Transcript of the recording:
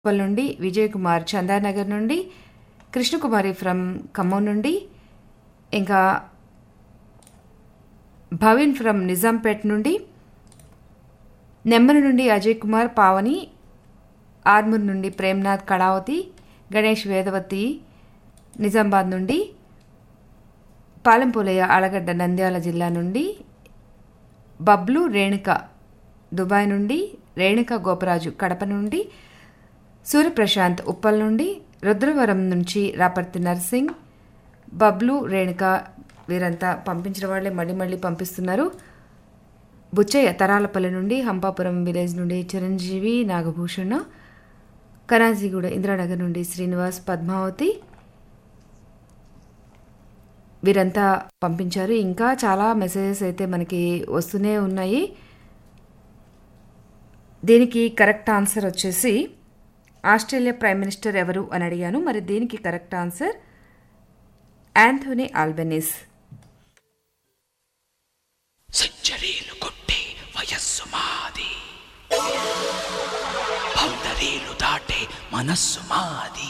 ఉప్పల్ నుండి విజయ్ కుమార్ చందానగర్ నుండి కృష్ణకుమారి ఫ్రమ్ ఖమ్మం నుండి ఇంకా భవిన్ ఫ్రమ్ నిజాంపేట్ నుండి నెమ్మరి నుండి అజయ్ కుమార్ పావని ఆర్మూర్ నుండి ప్రేమ్నాథ్ కళావతి గణేష్ వేదవతి నిజామాబాద్ నుండి పాలెంపోలయ్య ఆలగడ్డ నంద్యాల జిల్లా నుండి బబ్లు రేణుక దుబాయ్ నుండి రేణుక గోపరాజు కడప నుండి సూర్యప్రశాంత్ ఉప్పల్ నుండి రుద్రవరం నుంచి రాపర్తి నర్సింగ్ బబ్లు రేణుక వీరంతా పంపించిన వాళ్ళే మళ్ళీ మళ్ళీ పంపిస్తున్నారు బుచ్చయ్య తరాలపల్లి నుండి హంపాపురం విలేజ్ నుండి చిరంజీవి నాగభూషణ్ కనాజీగూడ ఇందిరానగర్ నుండి శ్రీనివాస్ పద్మావతి వీరంతా పంపించారు ఇంకా చాలా మెసేజెస్ అయితే మనకి వస్తూనే ఉన్నాయి దీనికి కరెక్ట్ ఆన్సర్ వచ్చేసి ఆస్ట్రేలియా ప్రైమ్ మినిస్టర్ ఎవరు అని అడిగాను మరి దీనికి కరెక్ట్ ఆన్సర్ యాంథోనీ ఆల్బెనిస్ సెంచరీలు కొట్టే వయస్సు మాది బౌండరీలు దాటే మనస్సు మాది